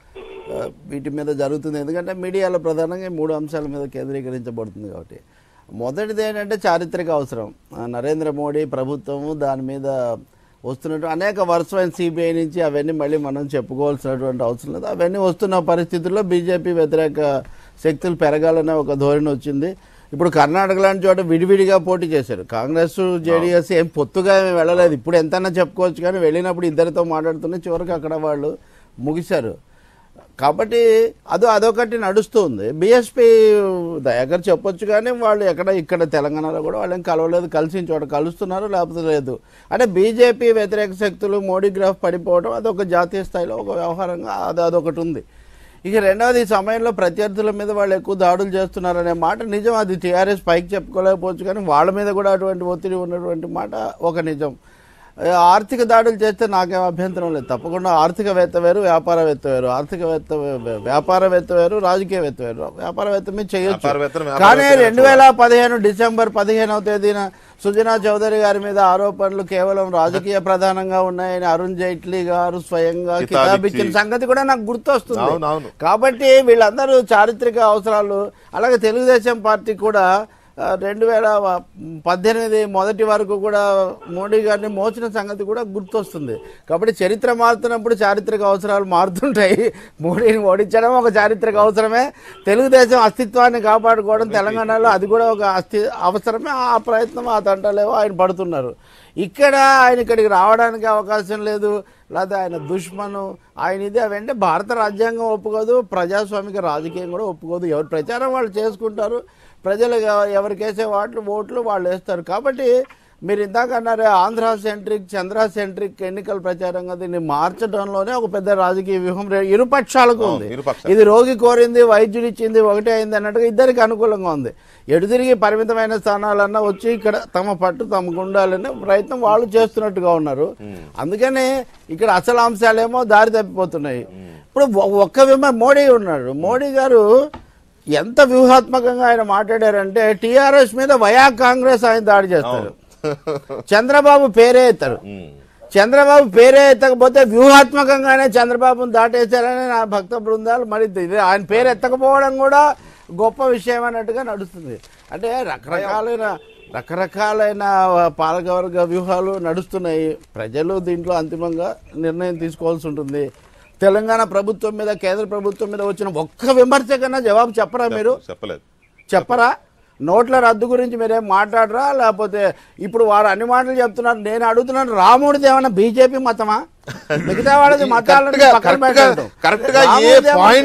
ఆ, వీటి మీద జరుగుతుంది ఎందుకంటే మీడియాలో ప్రధానంగా ఈ మూడు అంశాల మీద కేంద్రీకరించబడుతుంది కాబట్టి మొదటిది ఏంటంటే చారిత్రక అవసరం ఆ, నరేంద్ర మోడీ ప్రభుత్వము దాని మీద వస్తున్నట్టు అనేక వరుసమైన సిబిఐ నుంచి అవన్నీ మళ్ళీ మనం చెప్పుకోవాల్సినటువంటి అవసరం లేదు అవన్నీ వస్తున్న పరిస్థితుల్లో బీజేపీ వ్యతిరేక శక్తులు పెరగాలనే ఒక ధోరణి వచ్చింది ఇప్పుడు కర్ణాటక లాంటి చోట విడివిడిగా పోటీ చేశారు కాంగ్రెస్ జేడీఎస్ ఏం పొత్తుగా ఏమీ వెళ్ళలేదు ఇప్పుడు ఎంతైనా చెప్పుకోవచ్చు కానీ వెళ్ళినప్పుడు ఇద్దరితో మాట్లాడుతూనే చివరికి అక్కడ వాళ్ళు ముగిశారు కాబట్టి అదో అదొకటి నడుస్తుంది బీఎస్పీ దయాకర్ చెప్పొచ్చు కానీ వాళ్ళు ఎక్కడ ఇక్కడ తెలంగాణలో కూడా వాళ్ళని కలవలేదు కలిసిన చోట కలుస్తున్నారు లేకపోతే లేదు అంటే బీజేపీ వ్యతిరేక శక్తులు మోడీ గ్రాఫ్ పడిపోవడం అదొక జాతీయ స్థాయిలో ఒక వ్యవహారంగా అది అదొకటి ఉంది ఇక రెండవది ఈ సమయంలో ప్రత్యర్థుల మీద వాళ్ళు ఎక్కువ దాడులు చేస్తున్నారనే మాట నిజం అది టీఆర్ఎస్ పైకి చెప్పుకోలేకపోవచ్చు కానీ వాళ్ళ మీద కూడా అటువంటి ఒత్తిడి ఉన్నటువంటి మాట ఒక నిజం ఏ, ఆర్థిక దాడులు చేస్తే నాకేం అభ్యంతరం లేదు తప్పకుండా ఆర్థికవేత్త వేరు వ్యాపారవేత్త వేరు ఆర్థికవేత్త వే- వ్యాపారవేత్త వేరు రాజకీయవేత్త వేరు వ్యాపారవేత్త మీద వ్యాపారవేత్తలు, చేయొచ్చు కానీ వ్యాపారవేత్తలు రెండు వేల పదిహేను డిసెంబర్ పదిహేనవ తేదీన సుజనా చౌదరి గారి మీద ఆరోపణలు కేవలం రాజకీయ ప్రధానంగా ఉన్నాయని అరుణ్ జైట్లీ గారు స్వయంగా కితాబ్ కితాబ్ ఇచ్చి- ఇచ్చిన సంగతి కూడా నాకు గుర్తొస్తుంది అవును, అవును. కాబట్టి వీళ్ళందరూ చారిత్రక అవసరాలు అలాగే తెలుగుదేశం పార్టీ కూడా ఆ, రెండు వేల పద్దెనిమిది మొదటి వరకు కూడా మోడీ గారిని మోచిన సంగతి కూడా గుర్తొస్తుంది కాబట్టి చరిత్ర మారుతున్నప్పుడు చారిత్రక అవసరాలు మారుతుంటాయి మోడీని ఓడించడం ఒక చారిత్రక అవసరమే తెలుగుదేశం అస్తిత్వాన్ని కాపాడుకోవడం తెలంగాణలో అది కూడా ఒక అస్తి అవసరమే ఆ ప్రయత్నం ఆ తంటలేవో ఆయన పడుతున్నారు ఇక్కడ ఆయన ఇక్కడికి రావడానికి అవకాశం లేదు లేదా ఆయన దుష్మను ఆయన ఇది అవంటే భారత రాజ్యాంగం ఒప్పుకోదు ప్రజాస్వామిక రాజకీయం కూడా ఒప్పుకోదు ఎవరు ప్రచారం వాళ్ళు చేసుకుంటారు ప్రజలు ఎవ- ఎవరికేసే వాట్లు ఓట్లు వాళ్ళు వేస్తారు కాబట్టి మీరు ఇందాక అన్నారే ఆంధ్ర సెంట్రిక్ చంద్ర సెంట్రిక్ ఎన్నికల ప్రచారంగా దీన్ని మార్చడంలోనే ఒక పెద్ద రాజకీయ వ్యూహం రె- ఇరు పక్షాలకు ఉంది ఇరుపక్షాలు. ఇది రోగి కోరింది వైద్యుడు ఇచ్చింది ఒకటే అయింది అన్నట్టుగా ఇద్దరికి అనుకూలంగా ఉంది ఎటు తిరిగి పరిమితమైన స్థానాలన్నా వచ్చి ఇక్కడ తమ పట్టు తమకు ఉండాలనే ప్రయత్నం వాళ్ళు చేస్తున్నట్టుగా ఉన్నారు అందుకని ఇక్కడ అసలు అంశాలేమో దారి తప్పిపోతున్నాయి ఇప్పుడు ఒ- ఒక్క విమ మోడీ ఉన్నాడు మోడీ గారు ఎంత వ్యూహాత్మకంగా ఆయన మాట్లాడారంటే టీఆర్ఎస్ మీద వయా కాంగ్రెస్ ఆయన దాడి చేస్తారు చంద్రబాబు పేరే ఎత్తారు చంద్రబాబు పేరే ఎత్తకపోతే వ్యూహాత్మకంగానే చంద్రబాబును దాటేశారని నా భక్త బృందాలు మరి ఇది ఆయన పేరు ఎత్తకపోవడం కూడా గొప్ప విషయం అన్నట్టుగా నడుస్తుంది అంటే రకరకాలైన రకరకాలైన పాలకవర్గ వ్యూహాలు నడుస్తున్నాయి ప్రజలు దీంట్లో అంతిమంగా నిర్ణయం తీసుకోవాల్సి ఉంటుంది తెలంగాణ ప్రభుత్వం మీద కేంద్ర ప్రభుత్వం మీద వచ్చిన ఒక్క విమర్శ కన్నా జవాబు చెప్పరా మీరు చెప్పలేదు చెప్పరా నోట్ల రద్దు గురించి మీరేం మాట్లాడరా లేకపోతే ఇప్పుడు వారు అన్ని మాటలు చెప్తున్నారు నేను అడుగుతున్నాను రాముడిది ఏమన్నా బీజేపీ మతమా మిగతా వాళ్ళది మతాలను కరెక్ట్గా- పక్కన కరెక్ట్గా- పెట్టండి. కరెక్ట్గా ఏ రాముడిది ఏమన్నా- పాయింట్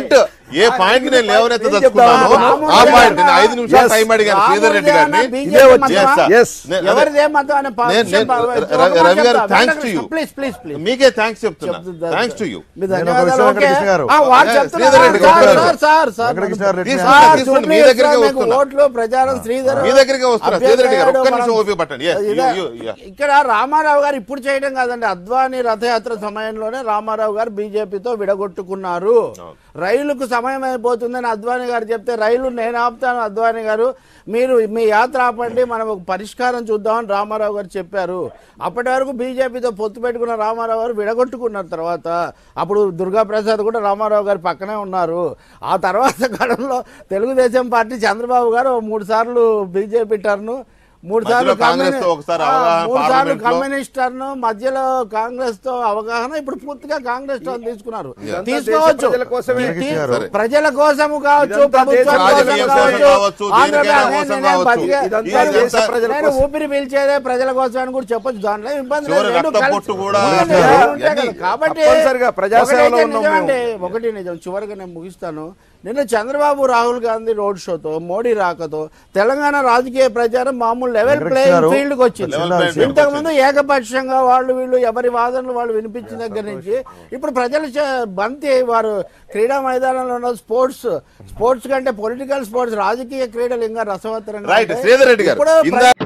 ఏ పాయింట్ నేను లేవనెత్త నేను దలుచుకున్నానో చెప్తాను. ఆ పాయింట్ నేను ఐదు నిమిషాలు Yes. టైం అడిగాను శ్రీధర్ రెడ్డి గారిని ఇదే వచ్చి- Yes, sir. Yes. నేను- ఎవరిదే మతం అనే పా- నేను- నేను- చెప్ప- రవి- ఒక మాట రవి గారు చెప్తా. Thanks to you please please please మీకే థ్యాంక్స్ చెప్తున్నా చెప్తుందా? థ్యాంక్స్ టు యూ మీ నేను ఒక ధన్యవాదాలు విషయం ఓకే. వెంకటకృష్ణ గారు. ఆ, వాడు ఏ, చెప్తున్నారు. Sridhar Reddy sir, garu. Sir, sir, sir. Venkatakrishna Reddy తీసుకోండి, గారు. సార్, తీసుకోండి, మీ చూపి దగ్గరికే ఇస్తాను వస్తున్నా. మీకు ఓట్లు ప్రచారం శ్రీధర్ మీ దగ్గరికే వస్తున్నా. శ్రీధర్ రెడ్డి గారు, ఒక్క నిమిషం ఓపిక పట్టండి. Yes, you- ఇదే. you- yeah. ఇక్కడ రామారావు గారు ఇప్పుడు చేయడం కాదండి అద్వానీ రథయాత్ర సమయంలోనే రామారావు గారు బీజేపీతో విడగొట్టుకున్నారు రైలుకు సమయం అయిపోతుందని అద్వానీ గారు చెప్తే రైలు నేను ఆపుతాను అద్వానీ గారు మీరు మీ యాత్ర ఆపండి మనం ఒక పరిష్కారం చూద్దామని రామారావు గారు చెప్పారు అప్పటి వరకు బీజేపీతో పొత్తు పెట్టుకున్న రామారావు గారు విడగొట్టుకున్నారు తర్వాత అప్పుడు దుర్గా ప్రసాద్ కూడా రామారావు గారి పక్కనే ఉన్నారు ఆ తర్వాత కాలంలో తెలుగుదేశం పార్టీ చంద్రబాబు గారు మూడు సార్లు బీజేపీ టర్ను మూడు సార్లు మధ్యలో కాంగ్రెస్ తో ఒకసారి అవగాహన మూడు సార్లు పార్లమెంట్ లో. కమ్యూనిస్ట్ టర్న్ మధ్యలో కాంగ్రెస్ తో అవగాహన ఇప్పుడు పూర్తిగా కాంగ్రెస్ టర్న్ తీసుకున్నారు ఇదంతా తీసుకోవచ్చు దేశ ప్రజల కోసమే. తీ- వెంకటేష్ గారు. ప్రజల కోసము కావచ్చు ఇదంతా ప్రభుత్వం దేశ కోసం రాజకీయం కోసం కావచ్చు కావచ్చు, ఆంధ్రప్రదేశ్ దేనికైనా నేను- కోసం నేను కావచ్చు. బతికే- ఇదంతా నేను దేశ ప్రజల నేను కోసం. ఊపిరి పీల్చేదే ప్రజల కోసం అని కూడా చెప్పొచ్చు దాంట్లో ఇబ్బంది లేదు. చివరి రెండు రక్త కలిసి- పొట్టు కూడా ఉండండి, ఇవన్నీ- ఉంటాయి కదా. కాబట్టి తప్పనిసరిగా ప్రజాసేవలో ఒకటైతే ఉన్నాం నిజం మేము. అండి, ఒకటి నిజం చివరిగా నేను ముగిస్తాను నిన్న చంద్రబాబు రాహుల్ గాంధీ రోడ్ షోతో మోడీ రాకతో తెలంగాణ రాజకీయ ప్రచారం మామూలు level Venkatesh playing garu, field కి వచ్చింది Level playing field ఇంతకు ముందు ఏకపక్షంగా వాళ్ళు వీళ్ళు ఎవరి వాదనలు వాళ్ళు వినిపించిన దగ్గర నుంచి ఇప్పుడు ప్రజలు చ- బంతి వారు క్రీడా మైదానంలో ఉన్న స్పోర్ట్స్ స్పోర్ట్స్ కంటే పొలిటికల్ స్పోర్ట్స్ రాజకీయ క్రీడలు ఇంకా రసవత్తరంగా రైట్ ఉంటాయి. శ్రీధర్ రెడ్డి గారు ఇప్పుడు ఇందా